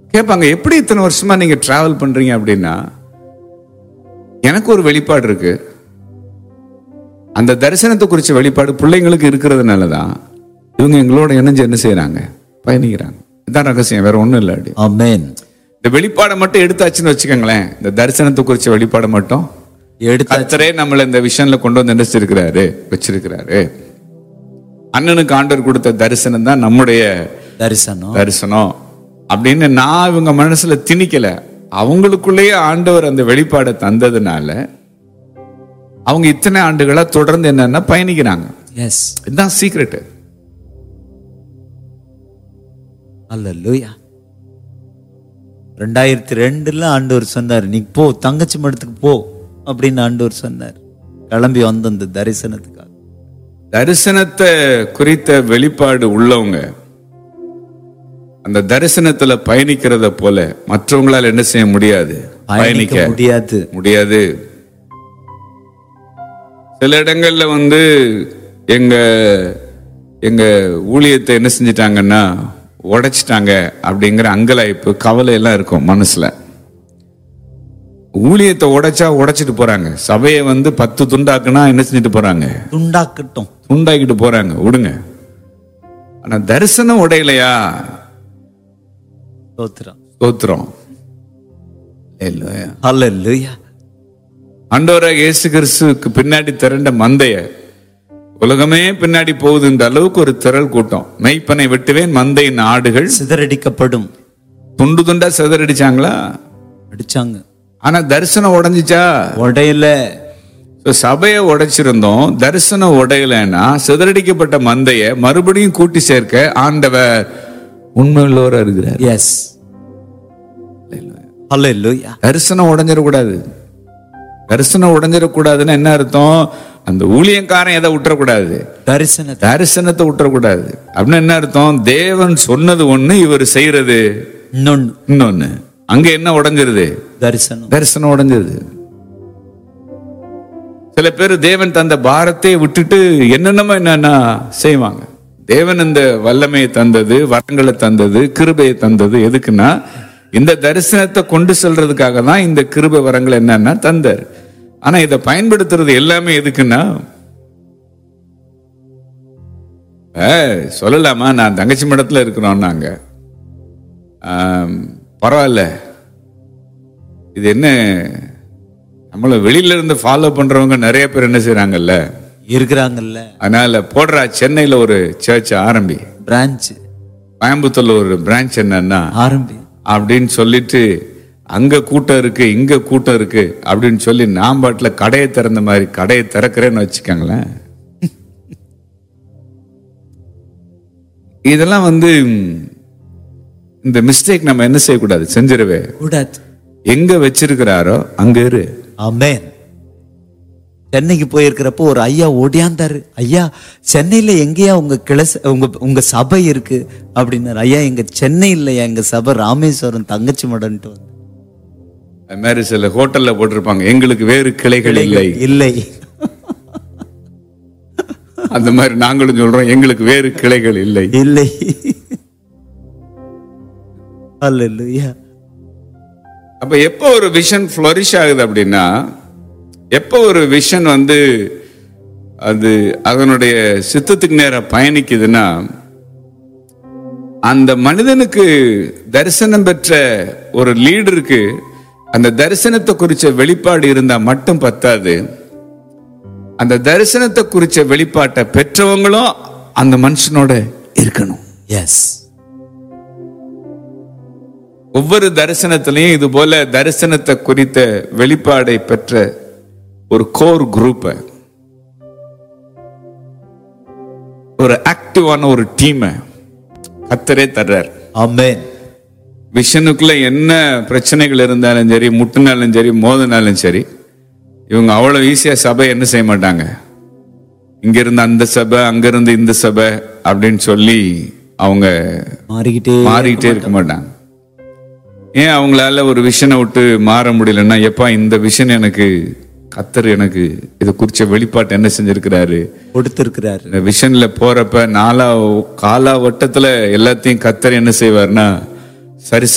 கேட்பாங்க எப்படி இத்தனை வருஷமா நீங்க டிராவல் பண்றீங்க அப்படின்னா எனக்கு ஒரு வெளிப்பாடு இருக்கு அந்த தரிசனத்தை குறிச்ச வெளிப்பாடு பிள்ளைங்களுக்கு இருக்கிறதுனால தான் இவங்க எங்களோட இணைஞ்சு என்ன செய்றாங்க பயணிக்கிறாங்க இதுதான் ரகசியம் வேற ஒண்ணும் இல்லை அப்படி ஆமென் இந்த வெளிப்பாடை மட்டும் எடுத்தாச்சுன்னு வச்சுக்கோங்களேன் இந்த தரிசனத்தை குறிச்ச வெளிப்பாடை மட்டும் எடுத்த கர்த்தரே நம்மள இந்த விஷன்ல கொண்டு வந்து நினைச்சிருக்கிறாரு வச்சிருக்கிறாரு அண்ணனுக்கு ஆண்டவர் கொடுத்த தரிசனம் தான் நம்முடைய தரிசனம் தரிசனம் அப்படின்னு நான் இவங்க மனசுல திணிக்கல அவங்களுக்குள்ளேயே ஆண்டவர் அந்த வெளிப்பாடை தந்ததுனால அவங்க இத்தனை ஆண்டுகளா தொடர்ந்து என்னன்னா பயணிக்கிறாங்க எஸ் இதுதான் சீக்ரெட் அல்லேலூயா ரெண்டாயிரத்தி ரெண்டுல ஆண்டவர் சொன்னார் நீ போ தங்கச்சி மடத்துக்கு போ அப்படின்னு ஆண்டவர் சொன்னார் கிளம்பி வந்த அந்த தரிசனத்துக்காக தரிசனத்தை குறித்த வெளிப்பாடு உள்ளவங்க அந்த தரிசனத்துல பயணிக்கிறத போல மற்றவங்களால என்ன செய்ய முடியாது பயணிக்க பயணிக்க முடியாது முடியாது சில இடங்கள்ல வந்து எங்க எங்க ஊழியத்தை என்ன செஞ்சிட்டாங்கன்னா உடைச்சிட்டாங்க அப்படிங்கிற அங்கலாய்ப்பு கவலை எல்லாம் இருக்கும் மனசுல ஊழியத்தை உடைச்சா உடைச்சிட்டு போறாங்க சபையை வந்து பத்து துண்டாக்குனா என்ன செஞ்சுட்டு போறாங்க துண்டாக்கட்டும் துண்டாக்கிட்டு போறாங்க விடுங்க ஆனா தரிசனம் உடையலையா ஸ்தோத்திரம் ஸ்தோத்திரம் இல்லையா அல்லேலூயா ஆண்டவராக இயேசு கிறிஸ்துவுக்கு பின்னாடி திரண்ட மந்தைய உலகமே பின்னாடி போகுதுன்ற அளவுக்கு ஒரு திரள் கூட்டம் மெய்ப்பனை வெட்டுவேன் மந்தையின் ஆடுகள் சிதறடிக்கப்படும் துண்டு துண்டா சிதறடிச்சாங்களா அடிச்சாங்க ஆனா தரிசனம் உடைஞ்சிச்சா உடையில So, சபையை உடைச்சிருந்தோம் தரிசனம் உடையலைன்னா சிதறடிக்கப்பட்ட மந்தைய மறுபடியும் கூட்டி சேர்க்க ஆண்டவர் உண்மையுள்ளவரா இருக்கிறார் எஸ் அல்லேலூயா தரிசனம் உடைஞ்சிடக்கூடாது தரிசனம் உடைஞ்சிடக்கூடாதுன்னா என்ன அர்த்தம் அந்த ஊழியக்காரன் எதை விட்டுறக்கூடாது தரிசனத்தை தரிசனத்தை விட்டுறக்கூடாது அப்படின்னு என்ன அர்த்தம் தேவன் சொன்னது ஒண்ணு இவர் செய்யறது இன்னொன்னு இன்னொன்னு அங்க என்ன உடைஞ்சிருது தரிசனம் தரிசனம் உடைஞ்சிருது சில பேர் தேவன் தந்த பாரத்தை விட்டுட்டு என்னென்னமோ என்னன்னா செய்வாங்க தேவன் இந்த வல்லமையை தந்தது வரங்களை தந்தது கிருபையை தந்தது எதுக்குன்னா இந்த தரிசனத்தை கொண்டு செல்றதுக்காக தான் இந்த கிருபை வரங்கள் என்னன்னா தந்தார் ஆனா இதை பயன்படுத்துறது எல்லாமே எதுக்குன்னா ஏய், சொல்லலாமா நான் தங்கச்சி மடத்துல இருக்கிறோம் நாங்க ஆம், பரவாயில்ல இது என்ன நம்மள வெளியில இருந்து ஃபாலோ பண்றவங்க நிறைய பேர் என்ன செய்றாங்கல்ல இருக்கிறாங்கல்ல அதனால போடுறா சென்னையில ஒரு சர்ச் ஆரம்பி பிரான்ச் கோயம்புத்தூர்ல ஒரு பிரான்ச் என்னன்னா ஆரம்பி அப்படின்னு சொல்லிட்டு அங்க கூட்டம் இருக்கு இங்க கூட்டம் இருக்கு அப்படின்னு சொல்லி நான் பாட்டுல கடையை திறந்த மாதிரி கடையை திறக்கிறேன்னு வச்சுக்கோங்களேன் இதெல்லாம் வந்து ம், இந்த மிஸ்டேக் நம்ம என்ன செய்யக்கூடாது செஞ்சிடவே கூடாது எங்க வச்சிருக்கிறாரோ அங்க இரு ஆமென் சென்னைக்கு போயிருக்கிறப்போ ஒரு ஐயா ஓடியாந்தாரு ஐயா சென்னையில எங்கேயா உங்க கிளை ச- உங்க உங்க சபை இருக்கு அப்படின்னாரு ஐயா எங்க சென்னை இல்லையா எங்க சபை ராமேஸ்வரம் தங்கச்சி மடன்ட்டு வந்து அது மாதிரி சில ஹோட்டல்ல போட்டிருப்பாங்க எங்களுக்கு வேறு கிளைகள் இல்லை இல்லை அந்த மாதிரி நாங்களும் சொல்றோம் எங்களுக்கு வேறு கிளைகள் இல்லை இல்லை அல்லேலூயா அப்ப எப்போ ஒரு விஷன் ஃப்ளரிஷ் ஆகுது அப்படின்னா எப்போ ஒரு விஷன் வந்து அது அதனுடைய சித்தத்துக்கு நேரா பயணிக்குதுன்னா அந்த மனிதனுக்கு தரிசனம் பெற்ற ஒரு லீடருக்கு அந்த தரிசனத்தை குறிச்ச வெளிப்பாடு இருந்தா மட்டும் பத்தாது அந்த தரிசனத்தை குறிச்ச வெளிப்பாட்டை பெற்றவங்களும் அந்த மனுஷனோட இருக்கணும் எஸ் ஒவ்வொரு தரிசனத்திலையும் இது போல தரிசனத்தை குறித்த வெளிப்பாடை பெற்ற ஒரு கோர் குரூப்பை ஒரு ஆக்டிவான ஒரு டீமை கத்தரே தர்றார் ஆமென் விஷனுக்குள்ள என்ன பிரச்சனைகள் இருந்தாலும் சரி முட்டுனாலும் சரி மோதினாலும் சரி இவங்க அவ்வளவு ஈஸியா சபை என்ன செய்ய மாட்டாங்க இங்க இருந்து அந்த சபை அங்க இருந்து இந்த சபை அப்படின்னு சொல்லி அவங்க மாறிக்கிட்டே மாறிக்கிட்டே இருக்க மாட்டாங்க ஏன் அவங்களால ஒரு விஷனை விட்டு மாற முடியலன்னா எப்பா இந்த விஷன் எனக்கு கத்தர் எனக்கு இதை குறிச்ச வெளிப்பாட்டு என்ன செஞ்சிருக்கிறாரு கொடுத்திருக்கிறாரு இந்த விஷன்ல போறப்ப நாலா காலா வட்டத்துல எல்லாத்தையும் கத்தர் என்ன செய்வார்னா சரி